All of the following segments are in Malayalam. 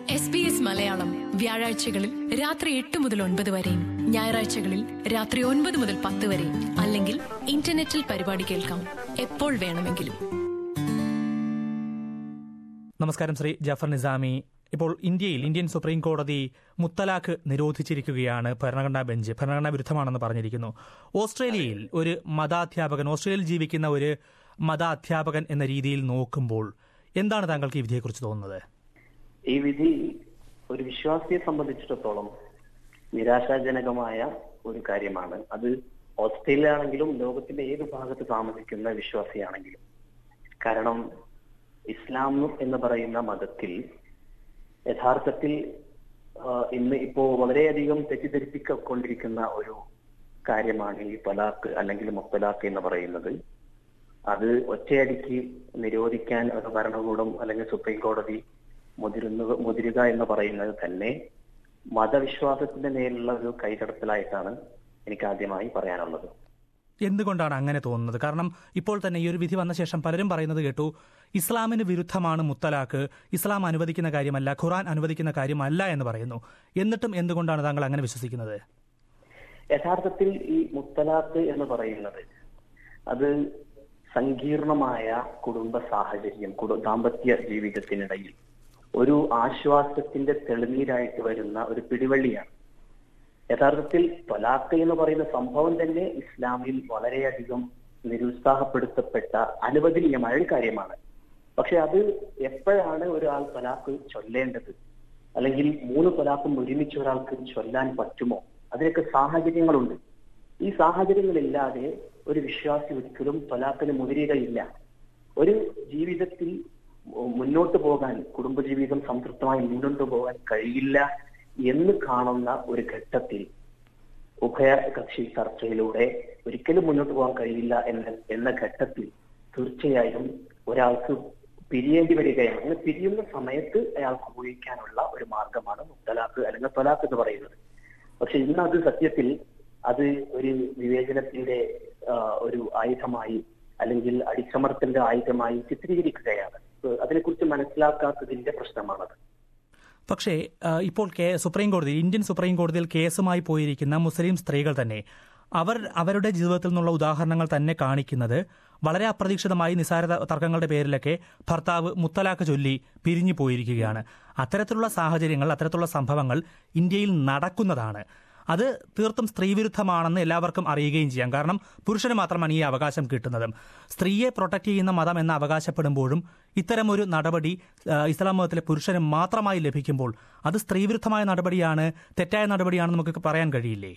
എസ് ബി എസ് മലയാളം വ്യാഴാഴ്ചകളിൽ രാത്രി എട്ട് മുതൽ ഒൻപത് വരെയും ഞായറാഴ്ചകളിൽ രാത്രി ഒൻപത് മുതൽ പത്ത് വരെയും അല്ലെങ്കിൽ ഇന്റർനെറ്റിൽ പരിപാടി കേൾക്കാം എപ്പോൾ വേണമെങ്കിലും നമസ്കാരം ശ്രീ ജഫർ നിസാമി ഇപ്പോൾ ഇന്ത്യയിൽ ഇന്ത്യൻ സുപ്രീം കോടതി മുത്തലാഖ് നിരോധിച്ചിരിക്കുകയാണ് ഭരണഘടനാ ബെഞ്ച് ഭരണഘടനാ വിരുദ്ധമാണെന്ന് പറഞ്ഞിരിക്കുന്നു ഓസ്ട്രേലിയയിൽ ഒരു മതാധ്യാപകൻ ഓസ്ട്രേലിയയിൽ ജീവിക്കുന്ന ഒരു മതാധ്യാപകൻ എന്ന രീതിയിൽ നോക്കുമ്പോൾ എന്താണ് താങ്കൾക്ക് ഈ വിധിയെക്കുറിച്ച് തോന്നുന്നത് ഈ വിധി ഒരു വിശ്വാസിയെ സംബന്ധിച്ചിടത്തോളം നിരാശാജനകമായ ഒരു കാര്യമാണ് അത് ഓസ്ട്രേലിയ ആണെങ്കിലും ലോകത്തിന്റെ ഏത് ഭാഗത്ത് താമസിക്കുന്ന വിശ്വാസിയാണെങ്കിലും കാരണം ഇസ്ലാം എന്ന് പറയുന്ന മതത്തിൽ യഥാർത്ഥത്തിൽ ആ, ഇന്ന് ഇപ്പോ വളരെയധികം തെറ്റിദ്ധരിപ്പിക്കൊണ്ടിരിക്കുന്ന ഒരു കാര്യമാണ് ഈ തലാഖ് അല്ലെങ്കിൽ മുത്തലാഖ് എന്ന് പറയുന്നത് അത് ഒറ്റയടിക്ക് നിരോധിക്കാൻ ഒരു ഭരണകൂടം അല്ലെങ്കിൽ സുപ്രീം കോടതി മുതിരുന്ന മുതിരുക എന്ന് പറയുന്നത് തന്നെ മതവിശ്വാസത്തിന്റെ മേലുള്ള ഒരു കൈകടത്തലായിട്ടാണ് എനിക്ക് ആദ്യമായി പറയാനുള്ളത് എന്തുകൊണ്ടാണ് അങ്ങനെ തോന്നുന്നത് കാരണം ഇപ്പോൾ തന്നെ ഈ ഒരു വിധി വന്ന ശേഷം പലരും പറയുന്നത് കേട്ടു ഇസ്ലാമിന് വിരുദ്ധമാണ് മുത്തലാഖ് ഇസ്ലാം അനുവദിക്കുന്ന കാര്യമല്ല ഖുറാൻ അനുവദിക്കുന്ന കാര്യമല്ല എന്ന് പറയുന്നു എന്നിട്ടും എന്തുകൊണ്ടാണ് താങ്കൾ അങ്ങനെ വിശ്വസിക്കുന്നത് യഥാർത്ഥത്തിൽ ഈ മുത്തലാഖ് എന്ന് പറയുന്നത് അത് സങ്കീർണമായ കുടുംബ സാഹചര്യം കുടു ദാമ്പത്യ ജീവിതത്തിനിടയിൽ ഒരു ആശ്വാസത്തിന്റെ തെളിനീരായിട്ട് വരുന്ന ഒരു പിടിവള്ളിയാണ് യഥാർത്ഥത്തിൽ തൊലാഖ് എന്ന് പറയുന്ന സംഭവം തന്നെ ഇസ്ലാമിൽ വളരെയധികം നിരുത്സാഹപ്പെടുത്തപ്പെട്ട അനുവദനീയമായ ഒരു കാര്യമാണ് പക്ഷെ അത് എപ്പോഴാണ് ഒരാൾ തൊലാഖ് ചൊല്ലേണ്ടത് അല്ലെങ്കിൽ മൂന്ന് തൊലാഖും ഒരുമിച്ച് ഒരാൾക്ക് ചൊല്ലാൻ പറ്റുമോ അതിനൊക്കെ സാഹചര്യങ്ങളുണ്ട് ഈ സാഹചര്യങ്ങളില്ലാതെ ഒരു വിശ്വാസി ഒരിക്കലും തൊലാഖിന് മുതിരുകയില്ല ഒരു ജീവിതത്തിൽ മുന്നോട്ട് പോകാൻ കുടുംബജീവിതം സംതൃപ്തമായി മുന്നോട്ട് പോകാൻ കഴിയില്ല എന്ന് കാണുന്ന ഒരു ഘട്ടത്തിൽ ഉഭയകക്ഷി ചർച്ചയിലൂടെ ഒരിക്കലും മുന്നോട്ട് പോകാൻ കഴിയില്ല എന്ന എന്ന ഘട്ടത്തിൽ തീർച്ചയായും ഒരാൾക്ക് പിരിയേണ്ടി വരികയാണ് അങ്ങനെ പിരിയുന്ന സമയത്ത് അയാൾക്ക് ഉപയോഗിക്കാനുള്ള ഒരു മാർഗമാണ് മുത്തലാഖ് അല്ലെങ്കിൽ തൊലാഖ് എന്ന് പറയുന്നത് പക്ഷെ ഇന്ന് അത് സത്യത്തിൽ അത് ഒരു വിവേചനത്തിന്റെ ആ, ഒരു ആയുധമായി അല്ലെങ്കിൽ അടിച്ചമർത്തലിന്റെ ആയുധമായി ചിത്രീകരിക്കുകയാണ് അതിനെക്കുറിച്ച് മനസ്സിലാക്കാത്തതിന്റെ പ്രശ്നമാണത് പക്ഷേ ആ, ഇപ്പോൾ കേ സുപ്രീം കോടതി ഇന്ത്യൻ സുപ്രീം കോടതിയിൽ കേസുമായി പോയിരിക്കുന്ന മുസ്ലിം സ്ത്രീകൾ തന്നെ അവർ അവരുടെ ജീവിതത്തിൽ നിന്നുള്ള ഉദാഹരണങ്ങൾ തന്നെ കാണിക്കുന്നത് വളരെ അപ്രതീക്ഷിതമായി നിസാര ത- തർക്കങ്ങളുടെ പേരിലൊക്കെ ഭർത്താവ് മുത്തലാഖ് ചൊല്ലി പിരിഞ്ഞു പോയിരിക്കുകയാണ് അത്തരത്തിലുള്ള സാഹചര്യങ്ങൾ അത്തരത്തിലുള്ള സംഭവങ്ങൾ ഇന്ത്യയിൽ നടക്കുന്നതാണ് അത് തീർത്തും സ്ത്രീവിരുദ്ധമാണെന്ന് എല്ലാവർക്കും അറിയുകയും ചെയ്യാം കാരണം പുരുഷന് മാത്രമാണ് ഈ അവകാശം കിട്ടുന്നതും സ്ത്രീയെ പ്രൊട്ടക്ട് ചെയ്യുന്ന മതം എന്ന് അവകാശപ്പെടുമ്പോഴും ഇത്തരമൊരു നടപടി ആ, ഇസ്ലാം മതത്തിലെ പുരുഷന് മാത്രമായി ലഭിക്കുമ്പോൾ അത് സ്ത്രീവിരുദ്ധമായ നടപടിയാണ് തെറ്റായ നടപടിയാണെന്ന് നമുക്ക് പറയാൻ കഴിയില്ലേ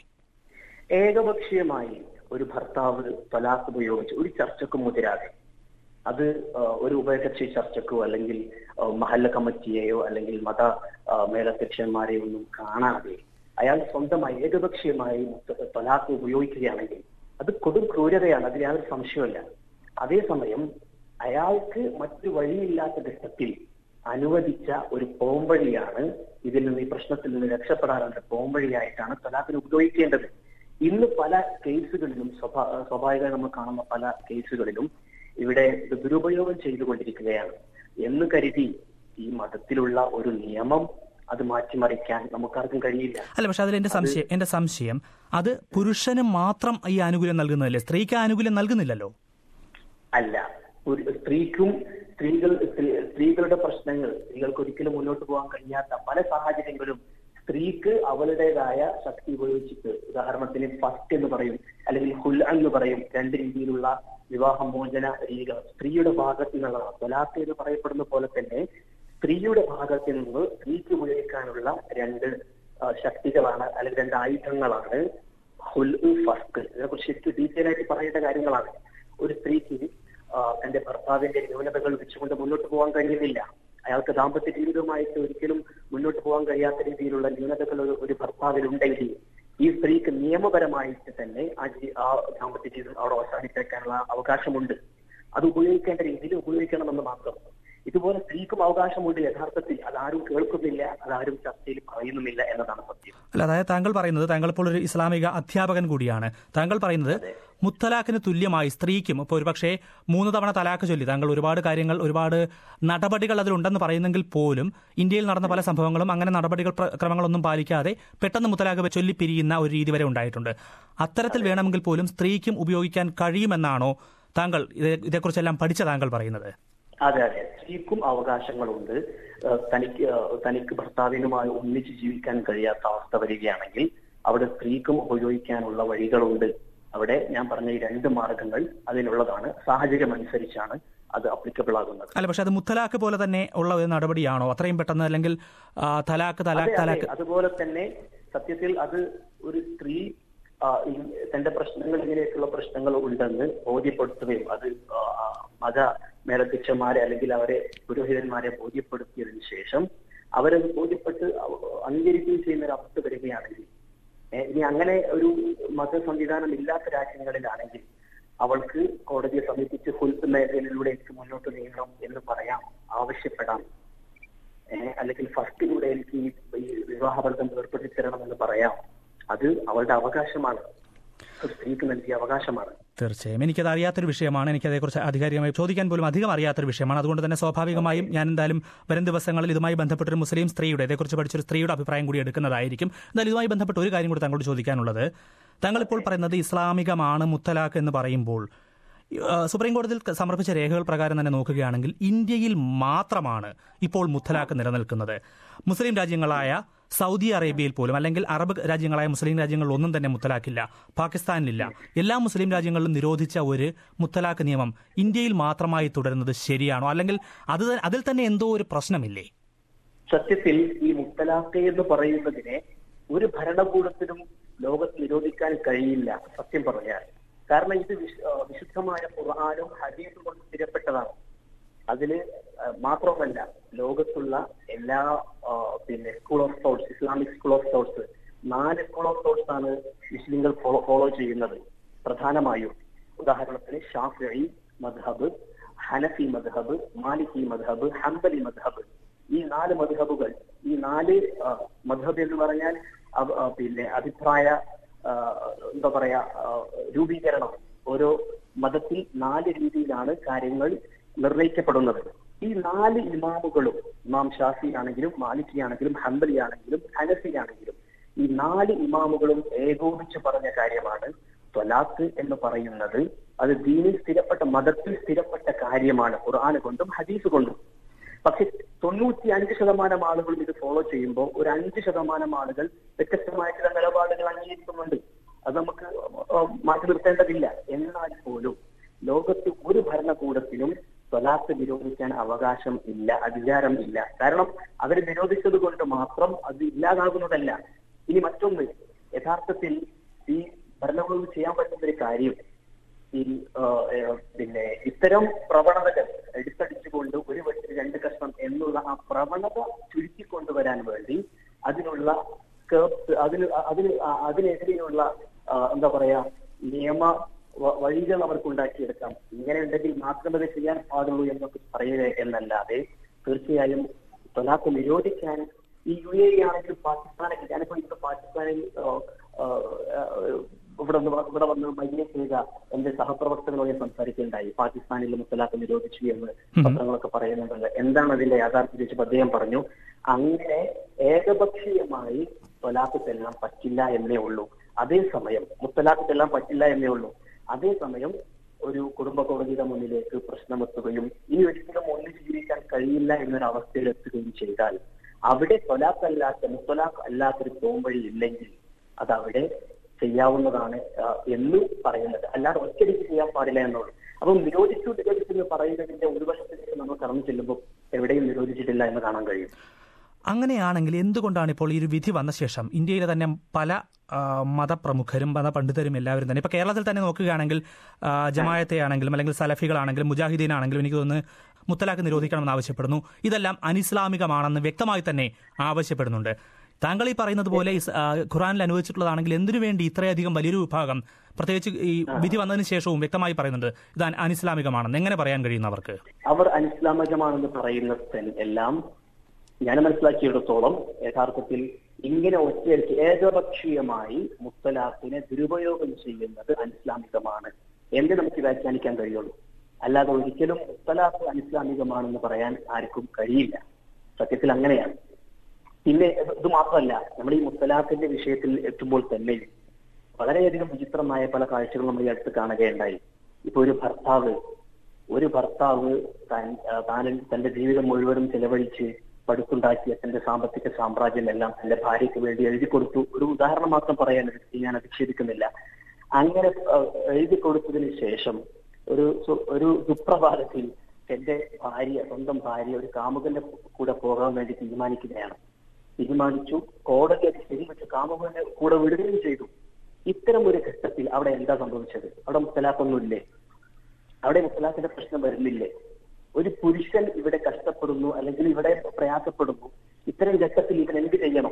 ഏകപക്ഷീയമായി ഒരു ഭർത്താവ് തലാഖ് ഉപയോഗിച്ച് ഒരു ചർച്ചക്കും മുതിരാതെ അത് ആ, ഒരു ഉഭയകക്ഷി ചർച്ചക്കോ അല്ലെങ്കിൽ ആ, മഹല്ല കമ്മിറ്റിയെയോ അല്ലെങ്കിൽ മത ആ, മേലധ്യക്ഷന്മാരെയോ ഒന്നും കാണാതെ അയാൾ സ്വന്തമായി ഏകപക്ഷീയമായി മുത്ത- തലാഖ് ഉപയോഗിക്കുകയാണെങ്കിൽ അത് കൊടും ക്രൂരതയാണ് അതിൽ യാതൊരു സംശയമില്ല അതേസമയം അയാൾക്ക് മറ്റു വഴിയില്ലാത്ത ഘട്ടത്തിൽ അനുവദിച്ച ഒരു പോംവഴിയാണ് ഇതിൽ നിന്ന് ഈ പ്രശ്നത്തിൽ നിന്ന് രക്ഷപ്പെടാനുള്ള പോംവഴിയായിട്ടാണ് തലാഖിന് ഉപയോഗിക്കേണ്ടത് ഇന്ന് പല കേസുകളിലും സ്വാഭാ- സ്വാഭാവികമായി നമ്മൾ കാണുന്ന പല കേസുകളിലും ഇവിടെ ഇത് ദുരുപയോഗം ചെയ്തുകൊണ്ടിരിക്കുകയാണ് എന്ന് കരുതി ഈ മതത്തിലുള്ള ഒരു നിയമം അത് മാറ്റിമറിക്കാൻ നമുക്കാർക്കും കഴിയില്ല അല്ല പക്ഷെ അതിൽ എന്റെ സംശയം എന്റെ സംശയം അത് പുരുഷന് മാത്രം ഈ ആനുകൂല്യം നൽകുന്നതല്ലേ സ്ത്രീക്ക് ആനുകൂല്യം നൽകുന്നില്ലല്ലോ അല്ല ഒരു സ്ത്രീക്കും സ്ത്രീകൾ സ്ത്രീ- സ്ത്രീകളുടെ പ്രശ്നങ്ങൾ സ്ത്രീകൾക്ക് ഒരിക്കലും മുന്നോട്ട് പോകാൻ കഴിയാത്ത പല സാഹചര്യങ്ങളും സ്ത്രീക്ക് അവളുടേതായ ശക്തി ഉപയോഗിച്ചിട്ട് ഉദാഹരണത്തിന് ഫസ്റ്റ് എന്ന് പറയും അല്ലെങ്കിൽ ഹുൽ എന്ന് പറയും രണ്ട് രീതിയിലുള്ള വിവാഹ മോചന രീതികൾ സ്ത്രീയുടെ ഭാഗത്ത് നിന്നുള്ളതാണ് തൊലാഖ് എന്ന് പറയപ്പെടുന്ന പോലെ തന്നെ സ്ത്രീയുടെ ഭാഗത്ത് നിന്ന് സ്ത്രീക്ക് ഉപയോഗിക്കാനുള്ള രണ്ട് ആ, ശക്തികളാണ് അല്ലെങ്കിൽ രണ്ട് ആയുധങ്ങളാണ് ഹുൽ ഫസ്ക് ഇതിനെക്കുറിച്ച് ശരിക്കും ഡീറ്റെയിൽ ആയിട്ട് പറയേണ്ട കാര്യങ്ങളാണ് ഒരു സ്ത്രീക്ക് ആ, തന്റെ ഭർത്താവിന്റെ ന്യൂനതകൾ വെച്ചുകൊണ്ട് മുന്നോട്ട് പോകാൻ കഴിയുന്നില്ല അയാൾക്ക് ദാമ്പത്യ ജീവിതവുമായിട്ട് ഒരിക്കലും മുന്നോട്ട് പോകാൻ കഴിയാത്ത രീതിയിലുള്ള ന്യൂനതകൾ ഒരു- ഒരു ഭർത്താവിലുണ്ടെങ്കിൽ ഈ സ്ത്രീക്ക് നിയമപരമായിട്ട് തന്നെ ആ ജീ- ആ ദാമ്പത്യ ജീവിതം അവിടെ അവസാനിപ്പിക്കാനുള്ള അവകാശമുണ്ട് അത് ഉപയോഗിക്കേണ്ട രീതിയിൽ ഉപയോഗിക്കണമെന്ന് മാത്രം ഇതുപോലെ സ്ത്രീക്കും അവകാശമുണ്ട് യഥാർത്ഥത്തിൽ അതാരും കേൾക്കുന്നില്ല അതാരും ചർച്ചയിൽ പറയുന്നുമില്ല എന്നതാണ് സത്യം അല്ല അതായത് താങ്കൾ പറയുന്നത് താങ്കൾ ഇപ്പോൾ ഒരു ഇസ്ലാമിക അധ്യാപകൻ കൂടിയാണ് താങ്കൾ പറയുന്നത് മുത്തലാഖിന് തുല്യമായി സ്ത്രീക്കും ഇപ്പോൾ ഒരുപക്ഷെ മൂന്ന് തവണ തലാഖ് ചൊല്ലി താങ്കൾ ഒരുപാട് കാര്യങ്ങൾ ഒരുപാട് നടപടികൾ അതിലുണ്ടെന്ന് പറയുന്നെങ്കിൽ പോലും ഇന്ത്യയിൽ നടന്ന പല സംഭവങ്ങളും അങ്ങനെ നടപടികൾ പ്ര- ക്രമങ്ങളൊന്നും പാലിക്കാതെ പെട്ടെന്ന് മുത്തലാഖ് ചൊല്ലി പിരിയുന്ന ഒരു രീതി വരെ ഉണ്ടായിട്ടുണ്ട് അത്തരത്തിൽ വേണമെങ്കിൽ പോലും സ്ത്രീക്കും ഉപയോഗിക്കാൻ കഴിയുമെന്നാണോ താങ്കൾ ഇത്- ഇതേക്കുറിച്ചെല്ലാം പഠിച്ച താങ്കൾ പറയുന്നത് അതെ അതെ സ്ത്രീക്കും അവകാശങ്ങളുണ്ട് ഏഹ് തനിക്ക് ഏഹ് തനിക്ക് ഭർത്താവിനുമായി ഒന്നിച്ച് ജീവിക്കാൻ കഴിയാത്ത അവസ്ഥ വരികയാണെങ്കിൽ അവിടെ സ്ത്രീക്കും ഉപയോഗിക്കാനുള്ള വഴികളുണ്ട് അവിടെ ഞാൻ പറഞ്ഞ ഈ രണ്ട് മാർഗങ്ങൾ അതിനുള്ളതാണ് സാഹചര്യം അനുസരിച്ചാണ് അത് അപ്ലിക്കബിൾ ആകുന്നത് അല്ല പക്ഷെ അത് മുത്തലാഖ് പോലെ തന്നെ ഉള്ള ഒരു നടപടിയാണോ അത്രയും പെട്ടെന്ന് അല്ലെങ്കിൽ ആ, തലാഖ് അതെ, തലാഖ് അതെ. തലാഖ് അതുപോലെ തന്നെ സത്യത്തിൽ അത് ഒരു സ്ത്രീ ആ, ഈ- തന്റെ പ്രശ്നങ്ങൾ ഇങ്ങനെയൊക്കെയുള്ള പ്രശ്നങ്ങൾ ഉണ്ടെന്ന് ബോധ്യപ്പെടുത്തുകയും അത് ആ, ആ, മത മേലധ്യക്ഷന്മാരെ അല്ലെങ്കിൽ അവരെ പുരോഹിതന്മാരെ ബോധ്യപ്പെടുത്തിയതിനു ശേഷം അവരത് ബോധ്യപ്പെട്ട് അവ- അംഗീകരിക്കുകയും ചെയ്യുന്ന ഒരു അവസ്ഥ വരികയാണെങ്കിൽ ഏ, ഇനി അങ്ങനെ ഒരു മത സംവിധാനം ഇല്ലാത്ത രാജ്യങ്ങളിലാണെങ്കിൽ അവൾക്ക് കോടതിയെ സമീപിച്ച് ഹുൽത്ത് മേഖലയിലൂടെ എനിക്ക് മുന്നോട്ട് നീങ്ങണം എന്ന് പറയാം ആവശ്യപ്പെടാം ഏഹ് അല്ലെങ്കിൽ ഫസ്റ്റിലൂടെ എനിക്ക് ഈ ഈ വിവാഹബന്ധം ഏർപ്പെടുത്തി തരണം എന്ന് പറയാം അത് അവളുടെ അവകാശമാണ് ഒരു സ്ത്രീക്ക് നൽകിയ അവകാശമാണ് തീർച്ചയായും എനിക്കത് അറിയാത്തൊരു വിഷയമാണ് എനിക്ക് അതേക്കുറിച്ച് ആധികാരികമായി ചോദിക്കാൻ പോലും അധികം അറിയാത്തൊരു വിഷയമാണ് അതുകൊണ്ട് തന്നെ സ്വാഭാവികമായും ഞാൻ എന്തായാലും വരും ദിവസങ്ങളിൽ ഇതുമായി ബന്ധപ്പെട്ടൊരു മുസ്ലിം സ്ത്രീയുടെ ഇതേക്കുറിച്ച് പഠിച്ചൊരു സ്ത്രീയുടെ അഭിപ്രായം കൂടി എടുക്കുന്നതായിരിക്കും എന്നാൽ ഇതുമായി ബന്ധപ്പെട്ട് ഒരു കാര്യം കൂടി താങ്കളോട് ചോദിക്കാനുള്ളത് താങ്കൾ ഇപ്പോൾ പറയുന്നത് ഇസ്ലാമികമാണ് മുത്തലാഖ് എന്ന് പറയുമ്പോൾ ആ, സുപ്രീം കോടതിയിൽ സമർപ്പിച്ച രേഖകൾ പ്രകാരം തന്നെ നോക്കുകയാണെങ്കിൽ ഇന്ത്യയിൽ മാത്രമാണ് ഇപ്പോൾ മുത്തലാഖ് നിലനിൽക്കുന്നത് മുസ്ലിം രാജ്യങ്ങളായ സൗദി അറേബ്യയിൽ പോലും അല്ലെങ്കിൽ അറബ് രാജ്യങ്ങളായ മുസ്ലിം രാജ്യങ്ങളിൽ ഒന്നും തന്നെ മുത്തലാഖില്ല പാകിസ്ഥാനിലില്ല എല്ലാ മുസ്ലിം രാജ്യങ്ങളിലും നിരോധിച്ച ഒരു മുത്തലാഖ് നിയമം ഇന്ത്യയിൽ മാത്രമായി തുടരുന്നത് ശരിയാണോ അല്ലെങ്കിൽ അത് ത- അതിൽ തന്നെ എന്തോ ഒരു പ്രശ്നമില്ലേ സത്യത്തിൽ ഈ മുത്തലാഖ് എന്ന് പറയുന്നതിനെ ഒരു ഭരണകൂടത്തിനും ലോകത്ത് നിരോധിക്കാൻ കഴിയില്ല സത്യം പറഞ്ഞാൽ കാരണം ഇത് വിശ്- ആ, വിശുദ്ധമായ ഖുർആാനും ഹദീസും കൊണ്ട് സ്ഥിരപ്പെട്ടതാണ് അതില് ആ, മാത്രമല്ല ലോകത്തുള്ള എല്ലാ ആ, പിന്നെ school of thoughts Islamic school of thoughts നാല് സ്കൂൾ ഓഫ് തോട്ട്സ് ആണ് മുസ്ലിങ്ങൾ ഫോളോ ഫോളോ ചെയ്യുന്നത് പ്രധാനമായും ഉദാഹരണത്തിന് ഷാഫി മദ്ഹബ് ഹനഫി മദ്ഹബ് മാലിക്കി മദ്ഹബ് ഹംബലി മദ്ഹബ് ഈ നാല് മദ്ഹബുകൾ ഈ നാല് ആ, മദ്ഹബ് എന്ന് പറഞ്ഞാൽ അവ- ആ, പിന്നെ അഭിപ്രായ ആ, എന്താ പറയാ ആ, രൂപീകരണം ഓരോ മതത്തിൽ നാല് രീതിയിലാണ് കാര്യങ്ങൾ നിർണയിക്കപ്പെടുന്നത് ഈ നാല് ഇമാമുകളും ഇമാം ഷാഫി ആണെങ്കിലും മാലിക്കി ആണെങ്കിലും ഹംബലി ആണെങ്കിലും ഹനഫി ആണെങ്കിലും ഈ നാല് ഇമാമുകളും ഏകോപിച്ച് പറഞ്ഞ കാര്യമാണ് ത്വലാഖ് എന്ന് പറയുന്നത് അത് ദീനിൽ സ്ഥിരപ്പെട്ട മതത്തിൽ സ്ഥിരപ്പെട്ട കാര്യമാണ് ഖുർആൻ കൊണ്ടും ഹദീസ് കൊണ്ടും പക്ഷെ തൊണ്ണൂറ്റി അഞ്ച് ശതമാനം ആളുകളും ഇത് ഫോളോ ചെയ്യുമ്പോൾ ഒരു അഞ്ച് ശതമാനം ആളുകൾ വ്യത്യസ്തമായ ചില നിലപാടുകൾ അംഗീകരിക്കുന്നുണ്ട് അത് നമുക്ക് ഏഹ് മാറ്റി നിർത്തേണ്ടതില്ല എന്നാൽ പോലും ലോകത്ത് ഒരു ഭരണകൂടത്തിനും തൊലാത്ത് നിരോധിക്കാൻ അവകാശം ഇല്ല അധികാരം ഇല്ല കാരണം അവർ നിരോധിച്ചത് കൊണ്ട് മാത്രം അത് ഇല്ലാതാകുന്നതല്ല ഇനി മറ്റൊന്ന് യഥാർത്ഥത്തിൽ ഈ ഭരണകൂടം ചെയ്യാൻ പറ്റുന്ന ഒരു കാര്യം ഈ ആ, ഏ, പിന്നെ ഇത്തരം പ്രവണതകൾ എടുത്തടിച്ചുകൊണ്ട് ഒരു വെട്ടിൽ രണ്ട് കഷ്ണം എന്നുള്ള ആ പ്രവണത ചുരുക്കിക്കൊണ്ടുവരാൻ വേണ്ടി അതിനുള്ള കേർബ്സ് അതിന് അതിന് ആ- അതിനെതിരെയുള്ള ആ, എന്താ പറയാ നിയമ വ- വഴികൾ അവർക്ക് ഉണ്ടാക്കിയെടുക്കാം ഇങ്ങനെ ഉണ്ടെങ്കിൽ മാത്രമേ ഇത് ചെയ്യാൻ പാടുള്ളൂ എന്നൊക്കെ പറയുക എന്നല്ലാതെ തീർച്ചയായും തൊലാക്ക് നിരോധിക്കാൻ ഈ യു എ ആണെങ്കിലും പാകിസ്ഥാനൊക്കെ ഞാനിപ്പോ ഇപ്പൊ പാകിസ്ഥാനിൽ ആ, ആ, ആ, ഇവിടെ വന്ന് ഇവിടെ വന്ന് മൈനെ ചെയ്ത എന്റെ സഹപ്രവർത്തകരോട് ഞാൻ സംസാരിക്കുകയുണ്ടായി പാകിസ്ഥാനിൽ മുത്തലാഖ് നിരോധിച്ചു എന്ന് പത്രങ്ങളൊക്കെ പറയുന്നുണ്ട് എന്താണ് അതിന്റെ യാഥാർത്ഥ്യം ചോദിച്ചപ്പോൾ അദ്ദേഹം പറഞ്ഞു അങ്ങനെ ഏകപക്ഷീയമായി തൊലാഖ് ചെല്ലാൻ പറ്റില്ല എന്നേ ഉള്ളൂ അതേസമയം മുത്തലാഖ് ചെല്ലാൻ പറ്റില്ല എന്നേ ഉള്ളൂ അതേസമയം ഒരു കുടുംബ കോടതിയുടെ മുന്നിലേക്ക് പ്രശ്നമെത്തുകയും ഇനി ഒരിക്കലും ഒന്നിച്ച് ജീവിക്കാൻ കഴിയില്ല എന്നൊരു അവസ്ഥയിൽ എത്തുകയും ചെയ്താൽ അവിടെ തൊലാഖ് അല്ലാത്ത മുത്തലാഖ് അല്ലാത്തൊരു പോംവഴി ഇല്ലെങ്കിൽ അത് അവിടെ ചെയ്യാവുന്നതാണ് ആ, എന്ന് പറയുന്നത് അല്ലാതെ ഒറ്റയടിക്ക് ചെയ്യാൻ പാടില്ല എന്നുള്ളൂ അപ്പം നിരോധിച്ചു നിരോധിച്ചു എന്ന് പറയുന്നതിന്റെ ഒരു വശത്തേക്ക് നമ്മൾ കടന്നു ചെല്ലുമ്പോൾ എവിടെയും നിരോധിച്ചിട്ടില്ല എന്ന് കാണാൻ കഴിയും അങ്ങനെയാണെങ്കിൽ എന്തുകൊണ്ടാണ് ഇപ്പോൾ ഈ ഒരു വിധി വന്ന ശേഷം ഇന്ത്യയിലെ തന്നെ പല ആ, മതപ്രമുഖരും മതപണ്ഡിതരും എല്ലാവരും തന്നെ ഇപ്പൊ കേരളത്തിൽ തന്നെ നോക്കുകയാണെങ്കിൽ ആ, ജമായത്തെ ആണെങ്കിലും അല്ലെങ്കിൽ സലഫികളാണെങ്കിലും മുജാഹിദീൻ ആണെങ്കിലും എനിക്ക് തോന്നുന്നു മുത്തലാഖ് നിരോധിക്കണമെന്ന് ആവശ്യപ്പെടുന്നു ഇതെല്ലാം അനിസ്ലാമികമാണെന്ന് വ്യക്തമായി തന്നെ ആവശ്യപ്പെടുന്നുണ്ട് താങ്കൾ ഈ പറയുന്നത് പോലെ ഇസ്- ആ, ഖുറാനിൽ അനുവദിച്ചിട്ടുള്ളതാണെങ്കിൽ എന്തിനു വേണ്ടി ഇത്രയധികം വലിയൊരു വിഭാഗം പ്രത്യേകിച്ച് ഈ വിധി വന്നതിന് ശേഷവും വ്യക്തമായി പറയുന്നുണ്ട് ഇത് അൻ- അനിസ്ലാമികമാണെന്ന് എങ്ങനെ പറയാൻ കഴിയുന്നു അവർക്ക് അവർ അനിസ്ലാമികമാണെന്ന് പറയുന്നത് എല്ലാം ഞാൻ മനസ്സിലാക്കിയിടത്തോളം യഥാർത്ഥത്തിൽ ഇങ്ങനെ ഒറ്റയടിക്ക് ഏകപക്ഷീയമായി മുത്തലാഖിനെ ദുരുപയോഗം ചെയ്യുന്നത് അനിസ്ലാമികമാണ് എന്ന് നമുക്ക് വ്യാഖ്യാനിക്കാൻ കഴിയുള്ളൂ അല്ലാതെ ഒരിക്കലും മുത്തലാഖ് അനിസ്ലാമികമാണെന്ന് പറയാൻ ആർക്കും കഴിയില്ല സത്യത്തിൽ അങ്ങനെയാണ് പിന്നെ ഇത് ഇത് മാത്രമല്ല നമ്മൾ ഈ മുത്തലാഖിന്റെ വിഷയത്തിൽ എത്തുമ്പോൾ തന്നെ വളരെയധികം വിചിത്രമായ പല കാഴ്ചകളും നമ്മൾ ഈ അടുത്ത് കാണുകയുണ്ടായി ഇപ്പൊ ഒരു ഭർത്താവ് ഒരു ഭർത്താവ് താൻ ആ, താൻ തന്റെ ജീവിതം മുഴുവനും ചെലവഴിച്ച് പടുത്തുണ്ടാക്കിയ തന്റെ സാമ്പത്തിക സാമ്രാജ്യം എല്ലാം തന്റെ ഭാര്യയ്ക്ക് വേണ്ടി എഴുതി കൊടുത്തു ഒരു ഉദാഹരണം മാത്രം പറയാൻ ഇത് ഞാൻ അധിക്ഷേപിക്കുന്നില്ല അങ്ങനെ ആ, എഴുതി കൊടുത്തതിന് ശേഷം ഒരു സു- ഒരു സുപ്രഭാതത്തിൽ എന്റെ ഭാര്യ സ്വന്തം ഭാര്യ ഒരു കാമുകന്റെ കൂടെ പോകാൻ വേണ്ടി തീരുമാനിക്കുകയാണ് തീരുമാനിച്ചു കോടതി അത് ശരിവെച്ച് കാമുകന്റെ കൂടെ വിടുകയും ചെയ്തു ഇത്തരം ഒരു ഘട്ടത്തിൽ അവിടെ എന്താ സംഭവിച്ചത് അവിടെ മുത്തലാഖൊന്നുമില്ലേ അവിടെ മുത്തലാഖിന്റെ പ്രശ്നം വരുന്നില്ലേ ഒരു പുരുഷൻ ഇവിടെ കഷ്ടപ്പെടുന്നു അല്ലെങ്കിൽ ഇവിടെ പ്രയാസപ്പെടുന്നു ഇത്തരം ഘട്ടത്തിൽ ഇവൻ എന്ത് ചെയ്യണം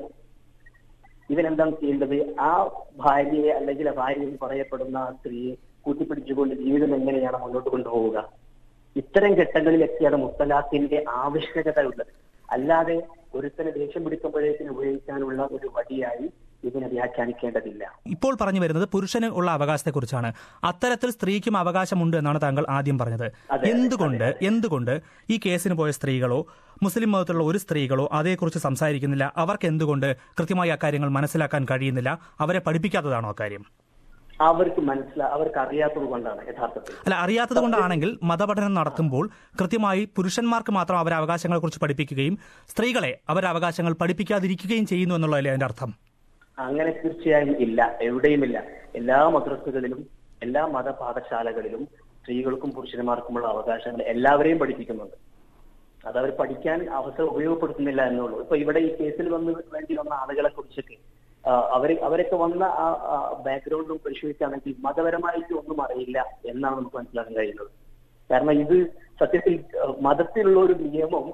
ഇവൻ എന്താണ് ചെയ്യേണ്ടത് ആ ഭാര്യയെ അല്ലെങ്കിൽ ആ ഭാര്യ എന്ന് പറയപ്പെടുന്ന ആ സ്ത്രീയെ കൂട്ടിപ്പിടിച്ചുകൊണ്ട് ജീവിതം എങ്ങനെയാണ് മുന്നോട്ട് കൊണ്ടുപോവുക ഇത്തരം ഘട്ടങ്ങളിലൊക്കെയാണ് മുത്തലാഖിന്റെ ആവശ്യകത ഉള്ളത് അല്ലാതെ ഒരുത്തനെ ദേഷ്യം പിടിക്കുമ്പോഴേക്കിന് ഉപയോഗിക്കാനുള്ള ഒരു വടിയായി ഇതിനെ വ്യാഖ്യാനിക്കേണ്ടതില്ല ഇപ്പോൾ പറഞ്ഞു വരുന്നത് പുരുഷന് ഉള്ള അവകാശത്തെക്കുറിച്ചാണ് അത്തരത്തിൽ സ്ത്രീക്കും അവകാശമുണ്ട് എന്നാണ് താങ്കൾ ആദ്യം പറഞ്ഞത് അതെ, എന്തുകൊണ്ട് എന്തുകൊണ്ട് ഈ കേസിന് പോയ സ്ത്രീകളോ മുസ്ലിം മതത്തിലുള്ള ഒരു സ്ത്രീകളോ അതേക്കുറിച്ച് സംസാരിക്കുന്നില്ല അവർക്ക് എന്തുകൊണ്ട് കൃത്യമായി അക്കാര്യങ്ങൾ മനസ്സിലാക്കാൻ കഴിയുന്നില്ല അവരെ പഠിപ്പിക്കാത്തതാണോ അക്കാര്യം അവർക്ക് മനസ്സിലാ അവർക്ക് അറിയാത്തത് കൊണ്ടാണ് യഥാർത്ഥത്തിൽ അല്ല അറിയാത്തത് കൊണ്ടാണെങ്കിൽ മതപഠനം നടത്തുമ്പോൾ കൃത്യമായി പുരുഷന്മാർക്ക് മാത്രം അവരെ അവകാശങ്ങളെക്കുറിച്ച് പഠിപ്പിക്കുകയും സ്ത്രീകളെ അവരെ അവകാശങ്ങൾ പഠിപ്പിക്കാതിരിക്കുകയും ചെയ്യുന്നു എന്നുള്ളതല്ലേ അതിന്റെ അർത്ഥം അങ്ങനെ തീർച്ചയായും ഇല്ല എവിടെയുമില്ല എല്ലാ മദ്രസകളിലും എല്ലാ മതപാഠശാലകളിലും സ്ത്രീകൾക്കും പുരുഷന്മാർക്കുമുള്ള അവകാശങ്ങൾ എല്ലാവരെയും പഠിപ്പിക്കുന്നുണ്ട് അത് അവർ പഠിക്കാൻ അവസരം ഉപയോഗപ്പെടുത്തുന്നില്ല എന്നുള്ളൂ ഇപ്പൊ ഇവിടെ ഈ കേസിൽ വന്ന് വേണ്ടി വന്ന ആളുകളെ കുറിച്ചൊക്കെ ആ, അവര് അവരൊക്കെ വന്ന ആ ബാക്ക്ഗ്രൗണ്ടും പരിശോധിക്കുകയാണെങ്കിൽ മതപരമായിട്ട് ഒന്നും അറിയില്ല എന്നാണ് നമുക്ക് മനസ്സിലാക്കാൻ കഴിയുന്നത് കാരണം ഇത് സത്യത്തിൽ ആ, മതത്തിലുള്ള ഒരു നിയമം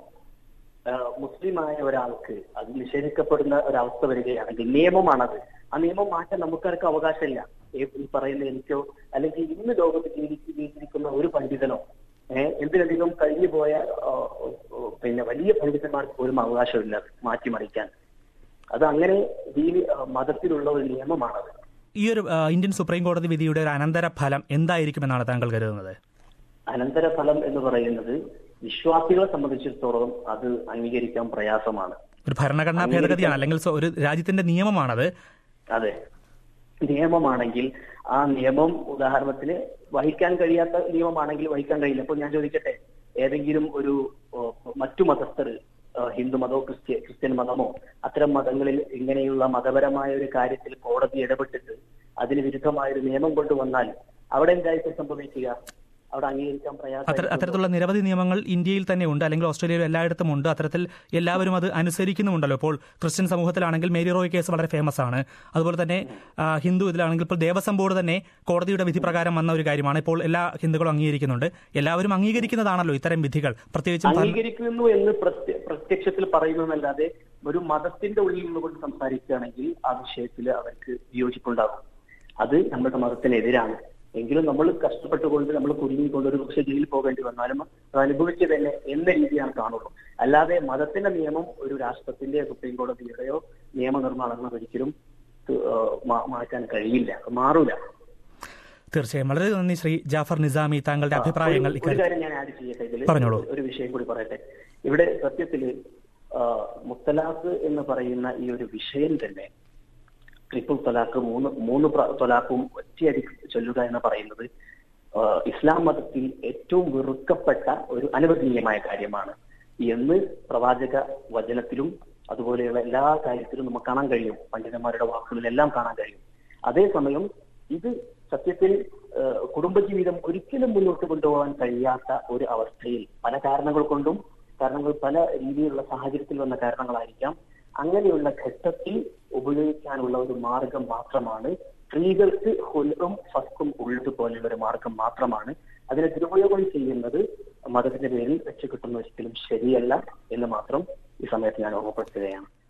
ആ, മുസ്ലിമായ ഒരാൾക്ക് അത് നിഷേധിക്കപ്പെടുന്ന ഒരവസ്ഥ വരികയാണെങ്കിൽ നിയമമാണത് ആ നിയമം മാറ്റാൻ നമുക്കാർക്കും അവകാശമില്ല ഈ- ഈ പറയുന്ന എനിക്കോ അല്ലെങ്കിൽ ഇന്ന് ലോകത്ത് ജീവിച്ച് ജീവിച്ചിരിക്കുന്ന ഒരു പണ്ഡിതനോ ഏഹ് എന്തിനധികം കഴിഞ്ഞു പോയ ആ, ആ, പിന്നെ വലിയ പണ്ഡിതന്മാർക്ക് പോലും അവകാശമില്ല അത് മാറ്റിമറിക്കാൻ അത് അങ്ങനെ ദീനി ആ, മതത്തിലുള്ള ഒരു നിയമമാണത് ഈ ഒരു ആ, ഇന്ത്യൻ സുപ്രീം കോടതി വിധിയുടെ ഒരു അനന്തര ഫലം എന്തായിരിക്കുമെന്നാണ് താങ്കൾ കരുതുന്നത് അനന്തരഫലം എന്ന് പറയുന്നത് വിശ്വാസികളെ സംബന്ധിച്ചിടത്തോളം അത് അംഗീകരിക്കാൻ പ്രയാസമാണ് ഒരു ഭരണഘടനാ ഭേദഗതിയാണ് അല്ലെങ്കിൽ സ്വ- ഒരു രാജ്യത്തിന്റെ നിയമമാണത് അതെ നിയമമാണെങ്കിൽ ആ നിയമം ഉദാഹരണത്തിന് വഹിക്കാൻ കഴിയാത്ത നിയമമാണെങ്കിൽ വഹിക്കാൻ കഴിയില്ല അപ്പോൾ ഞാൻ ചോദിക്കട്ടെ ഏതെങ്കിലും ഒരു ഓ, മറ്റു മതസ്ഥർ ആ, ഹിന്ദു മതമോ ക്രിസ്ത്യ ക്രിസ്ത്യൻ മതമോ അത്തരം മതങ്ങളിൽ ഇങ്ങനെയുള്ള മതപരമായ ഒരു കാര്യത്തിൽ കോടതി ഇടപെട്ടിട്ട് അതിന് വിരുദ്ധമായ ഒരു നിയമം കൊണ്ടുവന്നാൽ അവിടെ എന്തായിരിക്കും സംഭവിക്കുക അവിടെ അംഗീകരിക്കാൻ അത്തര പ്രയാസം അത്തരത്തിലുള്ള നിരവധി നിയമങ്ങൾ ഇന്ത്യയിൽ തന്നെ ഉണ്ട് അല്ലെങ്കിൽ ഓസ്ട്രേലിയയിൽ എല്ലായിടത്തും ഉണ്ട് അത്തരത്തിൽ എല്ലാവരും അത് അനുസരിക്കുന്നുമുണ്ടല്ലോ ഇപ്പോൾ ക്രിസ്ത്യൻ സമൂഹത്തിലാണെങ്കിൽ മേരി റോയ് കേസ് വളരെ ഫേമസ് ആണ് അതുപോലെ തന്നെ ആ, ഹിന്ദു ഇതിലാണെങ്കിൽ ഇപ്പോൾ ദേവസ്വം ബോർഡ് തന്നെ കോടതിയുടെ വിധി പ്രകാരം വന്ന ഒരു കാര്യമാണ് ഇപ്പോൾ എല്ലാ ഹിന്ദുക്കളും അംഗീകരിക്കുന്നുണ്ട് എല്ലാവരും അംഗീകരിക്കുന്നതാണല്ലോ ഇത്തരം വിധികൾ പ്രത്യേകിച്ചും ഭരണ- അംഗീകരിക്കുന്നു എന്ന് പ്രത്യ- പ്രത്യക്ഷത്തിൽ പറയുന്നതല്ലാതെ ഒരു മതത്തിന്റെ ഉള്ളിൽ നിന്നുകൊണ്ട് സംസാരിക്കുകയാണെങ്കിൽ ആ വിഷയത്തിൽ അവർക്ക് വിയോജിപ്പുണ്ടാകും അത് നമ്മുടെ മതത്തിനെതിരാണ് എങ്കിലും നമ്മൾ കഷ്ടപ്പെട്ടുകൊണ്ട് നമ്മൾ കുടുങ്ങിക്കൊണ്ട് ഒരു പക്ഷേ ജയിലിൽ പോകേണ്ടി വന്നാലും അത് അനുഭവിക്കുക തന്നെ എന്ന രീതിയാണ് കാണുള്ളൂ അല്ലാതെ മതത്തിന്റെ നിയമം ഒരു രാഷ്ട്രത്തിന്റെ സുപ്രീം കോടതിയുടെയോ നിയമനിർമ്മാണങ്ങൾ ഒരിക്കലും ആ, മാ- മാറ്റാൻ കഴിയില്ല അത് മാറൂല തീർച്ചയായും വളരെ നന്ദി ശ്രീ ജാഫർ നിസാമി താങ്കളുടെ അഭിപ്രായങ്ങൾ ഒരു- ഒരു ഇക്കാര്യത്തിൽ കാര്യം ഞാൻ ആഡ് ചെയ്യട്ടെ ഇതിൽ പറഞ്ഞോളൂ. ഒരു വിഷയം കൂടി പറയട്ടെ ഇവിടെ സത്യത്തില് ആ, മുത്തലാഖ് എന്ന് പറയുന്ന ഈ ഒരു വിഷയം തന്നെ ട്രിപ്പിൾ തലാഖ് മൂന്ന് മൂന്ന് പ്ര- തലാഖും ഒറ്റയടി ചൊല്ലുക എന്ന് പറയുന്നത് ആ, ഇസ്ലാം മതത്തിൽ ഏറ്റവും വെറുക്കപ്പെട്ട ഒരു അനുവദനീയമായ കാര്യമാണ് എന്ന് പ്രവാചക വചനത്തിലും അതുപോലെയുള്ള എല്ലാ കാര്യത്തിലും നമുക്ക് കാണാൻ കഴിയും പണ്ഡിതന്മാരുടെ വാക്കുകളിലെല്ലാം കാണാൻ കഴിയും അതേസമയം ഇത് സത്യത്തിൽ ആ, കുടുംബജീവിതം ഒരിക്കലും മുന്നോട്ട് കൊണ്ടുപോകാൻ കഴിയാത്ത ഒരു അവസ്ഥയിൽ പല കാരണങ്ങൾ കൊണ്ടും കാരണങ്ങൾ പല രീതിയിലുള്ള സാഹചര്യത്തിൽ വന്ന കാരണങ്ങളായിരിക്കാം അങ്ങനെയുള്ള ഘട്ടത്തിൽ ഉപയോഗിക്കാനുള്ള ഒരു മാർഗം മാത്രമാണ് സ്ത്രീകൾക്ക് ഹുലും ഫസ്കും ഉള്ളതുപോലെയുള്ള ഒരു മാർഗം മാത്രമാണ് അതിനെ ദുരുപയോഗം ചെയ്യുന്നത് മതത്തിന്റെ പേരിൽ വെച്ച് കിട്ടുന്ന ഒരിക്കലും ശരിയല്ല എന്ന് മാത്രം ഈ സമയത്ത് ഞാൻ ഓർമ്മപ്പെടുത്തുകയാണ്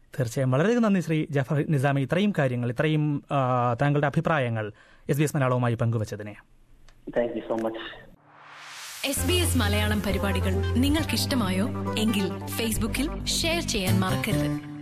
തീർച്ചയായും വളരെയധികം നന്ദി ശ്രീ ജഫർ നിസാമി ഇത്രയും കാര്യങ്ങൾ ഇത്രയും ആ, താങ്കളുടെ അഭിപ്രായങ്ങൾ എസ് ബി എസ് മലയാളവുമായി പങ്കുവച്ചതിനെ thank you so much S B S Malayalam പരിപാടികൾ നിങ്ങൾക്കിഷ്ടമായോ എങ്കിൽ ഫേസ്ബുക്കിൽ ഷെയർ ചെയ്യാൻ മറക്കരുത്